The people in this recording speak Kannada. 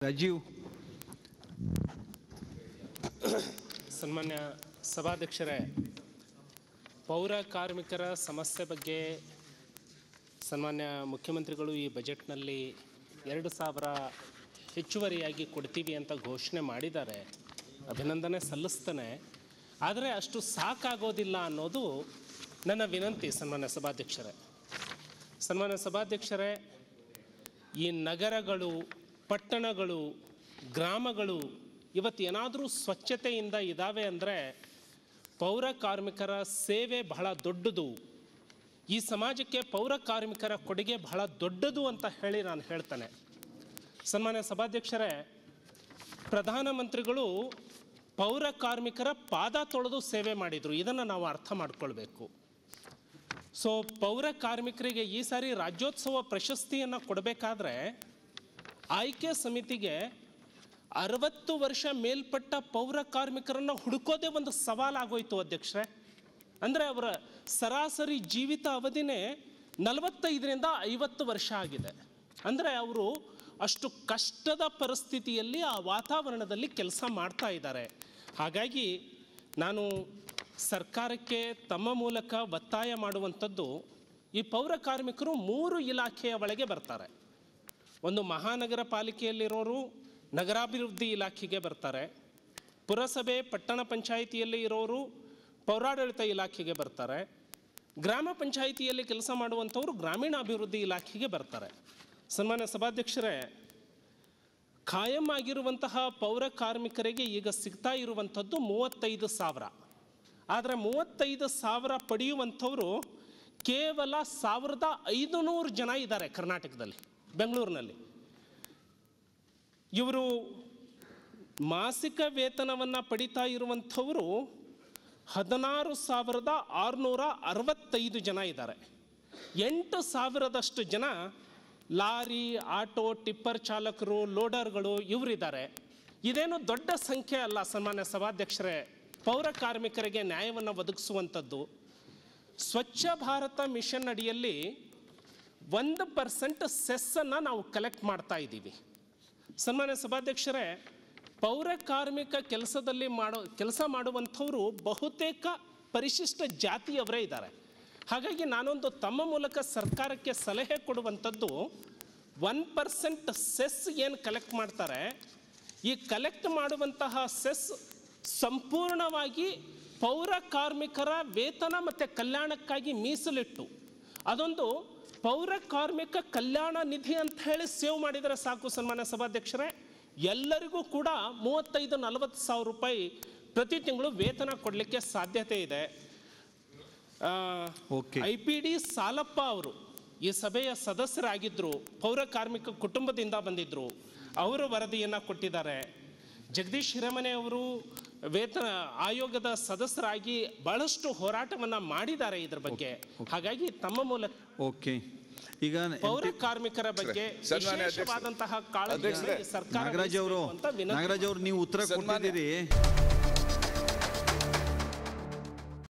ರಾಜೀವ್ ಸನ್ಮಾನ್ಯ ಸಭಾಧ್ಯಕ್ಷರೇ ಪೌರ ಕಾರ್ಮಿಕರ ಸಮಸ್ಯೆ ಬಗ್ಗೆ ಸನ್ಮಾನ್ಯ ಮುಖ್ಯಮಂತ್ರಿಗಳು ಈ ಬಜೆಟ್ನಲ್ಲಿ ಎರಡು ಸಾವಿರ ಹೆಚ್ಚುವರಿಯಾಗಿ ಕೊಡ್ತೀವಿ ಅಂತ ಘೋಷಣೆ ಮಾಡಿದ್ದಾರೆ ಅಭಿನಂದನೆ ಸಲ್ಲಿಸ್ತೇನೆ ಆದರೆ ಅಷ್ಟು ಸಾಕಾಗೋದಿಲ್ಲ ಅನ್ನೋದು ನನ್ನ ವಿನಂತಿ ಸನ್ಮಾನ್ಯ ಸಭಾಧ್ಯಕ್ಷರೇ ಸನ್ಮಾನ್ಯ ಸಭಾಧ್ಯಕ್ಷರೇ ಈ ನಗರಗಳು ಪಟ್ಟಣಗಳು ಗ್ರಾಮಗಳು ಇವತ್ತು ಏನಾದರೂ ಸ್ವಚ್ಛತೆಯಿಂದ ಇದ್ದಾವೆ ಅಂದರೆ ಪೌರ ಕಾರ್ಮಿಕರ ಸೇವೆ ಬಹಳ ದೊಡ್ಡದು ಈ ಸಮಾಜಕ್ಕೆ ಪೌರ ಕಾರ್ಮಿಕರ ಕೊಡುಗೆ ಬಹಳ ದೊಡ್ಡದು ಅಂತ ಹೇಳಿ ನಾನು ಹೇಳ್ತೇನೆ ಸನ್ಮಾನ್ಯ ಸಭಾಧ್ಯಕ್ಷರೇ ಪ್ರಧಾನಮಂತ್ರಿಗಳು ಪೌರ ಕಾರ್ಮಿಕರ ಪಾದ ತೊಳೆದು ಸೇವೆ ಮಾಡಿದರು ಇದನ್ನು ನಾವು ಅರ್ಥ ಮಾಡ್ಕೊಳ್ಬೇಕು ಸೊ ಪೌರ ಕಾರ್ಮಿಕರಿಗೆ ಈ ಸಾರಿ ರಾಜ್ಯೋತ್ಸವ ಪ್ರಶಸ್ತಿಯನ್ನು ಕೊಡಬೇಕಾದ್ರೆ ಆಯ್ಕೆ ಸಮಿತಿಗೆ ಅರವತ್ತು ವರ್ಷ ಮೇಲ್ಪಟ್ಟ ಪೌರ ಕಾರ್ಮಿಕರನ್ನು ಹುಡುಕೋದೇ ಒಂದು ಸವಾಲಾಗೋಯ್ತು ಅಧ್ಯಕ್ಷರೇ ಅಂದರೆ ಅವರ ಸರಾಸರಿ ಜೀವಿತ ಅವಧಿನೇ ನಲವತ್ತೈದರಿಂದ ಐವತ್ತು ವರ್ಷ ಆಗಿದೆ ಅಂದರೆ ಅವರು ಅಷ್ಟು ಕಷ್ಟದ ಪರಿಸ್ಥಿತಿಯಲ್ಲಿ ಆ ವಾತಾವರಣದಲ್ಲಿ ಕೆಲಸ ಮಾಡ್ತಾ ಇದ್ದಾರೆ ಹಾಗಾಗಿ ನಾನು ಸರ್ಕಾರಕ್ಕೆ ತಮ್ಮ ಮೂಲಕ ಒತ್ತಾಯ ಮಾಡುವಂಥದ್ದು ಈ ಪೌರ ಕಾರ್ಮಿಕರು ಮೂರು ಇಲಾಖೆಯ ಒಳಗೆ ಬರ್ತಾರೆ ಒಂದು ಮಹಾನಗರ ಪಾಲಿಕೆಯಲ್ಲಿರೋರು ನಗರಾಭಿವೃದ್ಧಿ ಇಲಾಖೆಗೆ ಬರ್ತಾರೆ ಪುರಸಭೆ ಪಟ್ಟಣ ಪಂಚಾಯಿತಿಯಲ್ಲಿ ಇರೋರು ಪೌರಾಡಳಿತ ಇಲಾಖೆಗೆ ಬರ್ತಾರೆ ಗ್ರಾಮ ಪಂಚಾಯಿತಿಯಲ್ಲಿ ಕೆಲಸ ಮಾಡುವಂಥವರು ಗ್ರಾಮೀಣಾಭಿವೃದ್ಧಿ ಇಲಾಖೆಗೆ ಬರ್ತಾರೆ ಸನ್ಮಾನ್ಯ ಸಭಾಧ್ಯಕ್ಷರೇ ಖಾಯಂ ಆಗಿರುವಂತಹ ಪೌರ ಕಾರ್ಮಿಕರಿಗೆ ಈಗ ಸಿಗ್ತಾ ಇರುವಂಥದ್ದು ಮೂವತ್ತೈದು ಸಾವಿರ ಆದರೆ ಮೂವತ್ತೈದು ಸಾವಿರ ಪಡೆಯುವಂಥವರು ಕೇವಲ ಸಾವಿರದ ಐದುನೂರು ಜನ ಇದ್ದಾರೆ ಕರ್ನಾಟಕದಲ್ಲಿ ಬೆಂಗಳೂರಿನಲ್ಲಿ ಇವರು ಮಾಸಿಕ ವೇತನವನ್ನು ಪಡಿತಾ ಇರುವಂಥವರು ಹದಿನಾರು ಸಾವಿರದ ಆರುನೂರ ಅರವತ್ತೈದು ಜನ ಇದ್ದಾರೆ ಎಂಟು ಸಾವಿರದಷ್ಟು ಜನ ಲಾರಿ ಆಟೋ ಟಿಪ್ಪರ್ ಚಾಲಕರು ಲೋಡರ್ಗಳು ಇವರಿದ್ದಾರೆ ಇದೇನು ದೊಡ್ಡ ಸಂಖ್ಯೆ ಅಲ್ಲ ಸನ್ಮಾನ್ಯ ಸಭಾಧ್ಯಕ್ಷರೇ ಪೌರ ಕಾರ್ಮಿಕರಿಗೆ ನ್ಯಾಯವನ್ನು ಒದಗಿಸುವಂಥದ್ದು ಸ್ವಚ್ಛ ಭಾರತ ಮಿಷನ್ ಅಡಿಯಲ್ಲಿ ಒಂದು ಪರ್ಸೆಂಟ್ ಸೆಸ್ಸನ್ನು ನಾವು ಕಲೆಕ್ಟ್ ಮಾಡ್ತಾ ಇದ್ದೀವಿ ಸನ್ಮಾನ್ಯ ಸಭಾಧ್ಯಕ್ಷರೇ ಪೌರ ಕಾರ್ಮಿಕ ಕೆಲಸದಲ್ಲಿ ಮಾಡೋ ಕೆಲಸ ಮಾಡುವಂಥವರು ಬಹುತೇಕ ಪರಿಶಿಷ್ಟ ಜಾತಿಯವರೇ ಇದ್ದಾರೆ ಹಾಗಾಗಿ ನಾನೊಂದು ತಮ್ಮ ಮೂಲಕ ಸರ್ಕಾರಕ್ಕೆ ಸಲಹೆ ಕೊಡುವಂಥದ್ದು ಒನ್ ಪರ್ಸೆಂಟ್ ಸೆಸ್ ಏನು ಕಲೆಕ್ಟ್ ಮಾಡ್ತಾರೆ ಈ ಕಲೆಕ್ಟ್ ಮಾಡುವಂತಹ ಸೆಸ್ ಸಂಪೂರ್ಣವಾಗಿ ಪೌರ ಕಾರ್ಮಿಕರ ವೇತನ ಮತ್ತು ಕಲ್ಯಾಣಕ್ಕಾಗಿ ಮೀಸಲಿಟ್ಟು ಅದೊಂದು ಪೌರ ಕಾರ್ಮಿಕ ಕಲ್ಯಾಣ ನಿಧಿ ಅಂತ ಹೇಳಿ ಸೇವ್ ಮಾಡಿದರೆ ಸಾಕು ಸನ್ಮಾನ್ಯ ಸಭಾಧ್ಯಕ್ಷರೇ ಎಲ್ಲರಿಗೂ ಕೂಡ ಮೂವತ್ತೈದು ನಲವತ್ತು ಸಾವಿರ ರೂಪಾಯಿ ಪ್ರತಿ ತಿಂಗಳು ವೇತನ ಕೊಡಲಿಕ್ಕೆ ಸಾಧ್ಯತೆ ಇದೆ Okay. I P D Salappa ಅವರು ಈ ಸಭೆಯ ಸದಸ್ಯರಾಗಿದ್ದರು ಪೌರ ಕಾರ್ಮಿಕ ಕುಟುಂಬದಿಂದ ಬಂದಿದ್ದರು ಅವರು ವರದಿಯನ್ನು ಕೊಟ್ಟಿದ್ದಾರೆ ಜಗದೀಶ್ ಹಿರಮನೆ ಅವರು ವೇತನ ಆಯೋಗದ ಸದಸ್ಯರಾಗಿ ಬಹಳಷ್ಟು ಹೋರಾಟವನ್ನು ಮಾಡಿದ್ದಾರೆ ಇದ್ರ ಬಗ್ಗೆ ಹಾಗಾಗಿ ತಮ್ಮ ಮೂಲಕ ಓಕೆ ಈಗ ಪೌರ ಕಾರ್ಮಿಕರ ಬಗ್ಗೆ ಸನ್ಮಾನ್ಯ ಅಧ್ಯಕ್ಷರೇ. ವಿಶೇಷವಾದಂತಹ ಕಾಳಜಿಯನ್ನು ಈ ಸರ್ಕಾರ ನಾಗರಾಜ್ ಅವರು ವಹಿಸಬೇಕು ಅಂತ ವಿನಂತಿ ನಾಗರಾಜ್ ಅವರು ನೀವು ಉತ್ತರ ಸನ್ಮಾನ್ಯ- ಕೊಟ್ಟಿದ್ದೀರಿ